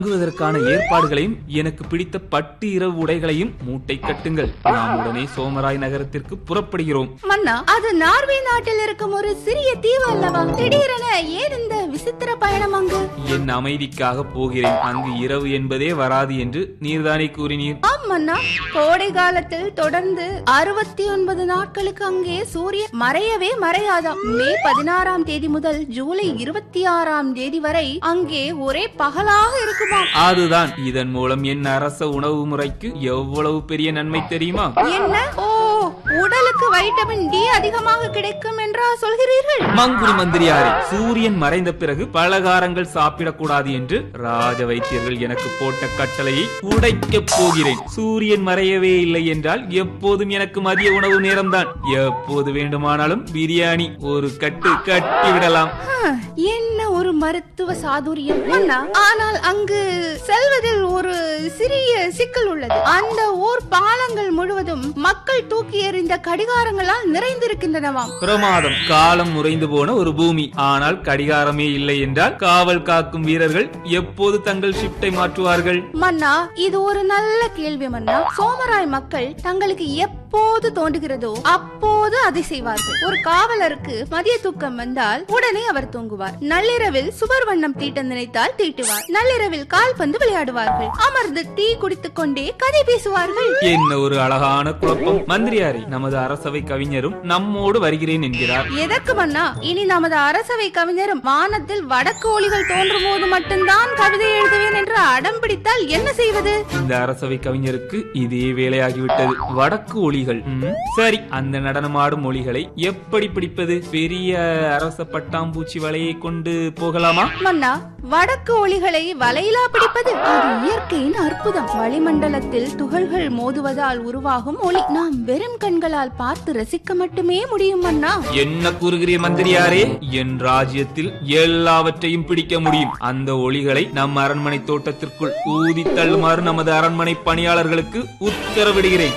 தங்குவதற்கான ஏற்பாடுகளையும் எனக்கு பிடித்த பட்டு இரவு உடைகளையும் மூட்டை கட்டுங்கள் நாம் உடனே சோமராய் நகரத்திற்கு புறப்படுகிறோம் மன்னா அது நார்வே நாட்டில் இருக்கும் ஒரு சிறிய தீவு அல்லவா திடீரென ஏன் இந்த விசித்திர பயணம் அங்கு என் அமைதிக்காக போகிறேன் அங்கு இரவு என்பதே வராது என்று நீர்தானே கூறினீர் ஆம் மன்னா கோடை காலத்தில் தொடர்ந்து அறுபத்தி ஒன்பது நாட்களுக்கு அங்கே சூரியன் மறையவே மறையாதாம் மே பதினாறாம் தேதி முதல் ஜூலை இருபத்தி ஆறாம் தேதி வரை அங்கே ஒரே பகலாக இருக்குமாம் அதுதான் இதன் மூலம் என் அரச உணவு முறைக்கு எவ்வளவு பெரிய நன்மை தெரியுமா என்ன ஓ உடலுக்கு வைட்டமின் டி அதிகமாக கிடைக்கும் என்றா சொல்கிறீர்கள் மங்குடி மந்திரியாரே சூரியன் மறைந்த பிறகு பலகாரங்கள் சாப்பிடக்கூடாது என்று ராஜ வைத்தியர்கள் எனக்கு போட்ட கட்டளையை உடைக்கப் போகிறேன் சூரியன் மறையவே இல்லை என்றால் எப்போதும் எனக்கு மதிய உணவு நேரம்தான் எப்போது வேண்டுமானாலும் பிரியாணி ஒரு கட்டு கட்டி விடலாம் ஹ, என்ன ஒரு மருத்துவ சாதுரியம் மன்னா ஆனால் அங்கு செல்வதில் ஒரு சிறிய சிக்கல் உள்ளது அந்த ஊர் பாலங்கள் முழுவதும் மக்கள் தூக்கி எறிந்த கடிகாரங்களால் நிறைந்திருக்கின்றனவாம் பிரமாதம் காலம் முறைந்து போன ஒரு பூமி ஆனால் கடிகாரமே இல்லை என்றால் காவல் காக்கும் வீரர்கள் எப்போது தங்கள் ஷிப்டை மாற்றுவார்கள் மன்னா இது ஒரு நல்ல கேள்வி மன்னா சோமராய் மக்கள் தங்களுக்கு எப்போது தோன்றுகிறதோ அப்போது அதை செய்வார்கள் ஒரு காவலருக்கு மதிய தூக்கம் வந்தால் உடனே அவர் தூங்குவார் நள்ளிரவில் சுவர் வண்ணம் தீட்ட நினைத்தால் தீட்டுவார் நள்ளிரவில் கால்பந்து விளையாடுவார்கள் அமர்ந்து டீ குடித்துக் கொண்டே கதை பேசுவார்கள் என்ன ஒரு அழகான குழப்பம் மந்திரியாரே நமது அரசவை கவிஞரும் நம்மோடு வருகிறேன் என்கிறார் எதற்கு மன்னா இனி நமது அரசவை கவிஞரும் வானத்தில் வடக்கு ஒளிகள் தோன்றும் போது மட்டும்தான் கவிதை எழுதுவேன் என்று அடம் பிடித்தால் என்ன செய்வது இந்த அரசவை கவிஞருக்கு இதே வேலையாகிவிட்டது வடக்கு ஒளிகள் ம், சரி அந்த நடனமாடும் ஒளிகளை எப்படி பிடிப்பது பெரிய அரச பட்டாம்பூச்சி வலையை கொண்டு போகலாமா மன்னா வடக்கு ஒளிகளை வலையிலா பிடிப்பது அது இயற்கையின் அற்புதம் வளிமண்டலத்தில் துகள்கள் மோதுவதால் உருவாகும் ஒளி நாம் வெறும் கண்களால் பார்த்து ரசிக்க மட்டுமே முடியும் மன்னா என்ன கூறுகிறீர் மந்திரியாரே என் ராஜ்யத்தில் எல்லாவற்றையும் பிடிக்க முடியும் அந்த ஒளிகளை நம் அரண்மனை தோட்டத்திற்குள் ஊதி தள்ளுமாறு நமது அரண்மனை பணியாளர்களுக்கு உத்தரவிடுகிறேன்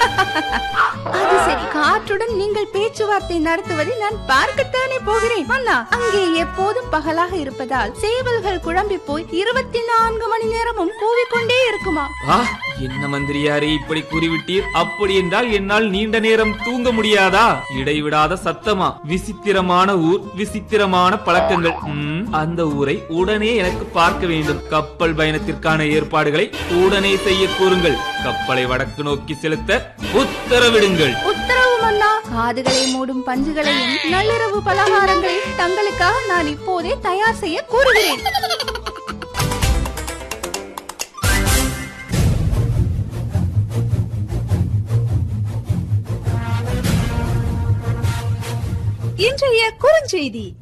அது சரி காற்றுடன் நீங்கள் பேச்சுவார்த்தை நடத்துவதை நான் பார்க்கத்தானே போகிறேன் மன்னா அங்கே எப்போதும் பகலாக இருப்பதால் சேவல்கள் குழம்பி போய் இருபத்தி நான்கு மணி நேரமும் கூவிக்கொண்டே இருக்குமா ஆ என்ன மந்திரியாரே இப்படி கூறிவிட்டீர் அப்படி என்றால் என்னால் நீண்ட நேரம் தூங்க முடியாதா இடைவிடாத சத்தமா விசித்திரமான ஊர் விசித்திரமான பழக்கங்கள் ம், அந்த ஊரை உடனே எனக்கு பார்க்க வேண்டும் கப்பல் பயணத்திற்கான ஏற்பாடுகளை உடனே செய்ய கூறுங்கள் கப்பலை வடக்கு நோக்கி செலுத்த உத்தரவிடுங்கள் உத்தரவு மன்னா காதுகளை மூடும் பஞ்சுகளையும் நள்ளிரவு பலகாரங்களையும் தங்களுக்காக நான் இப்போதே தயார் செய்ய கூறுகிறேன் இன்றைய குறுஞ்செய்தி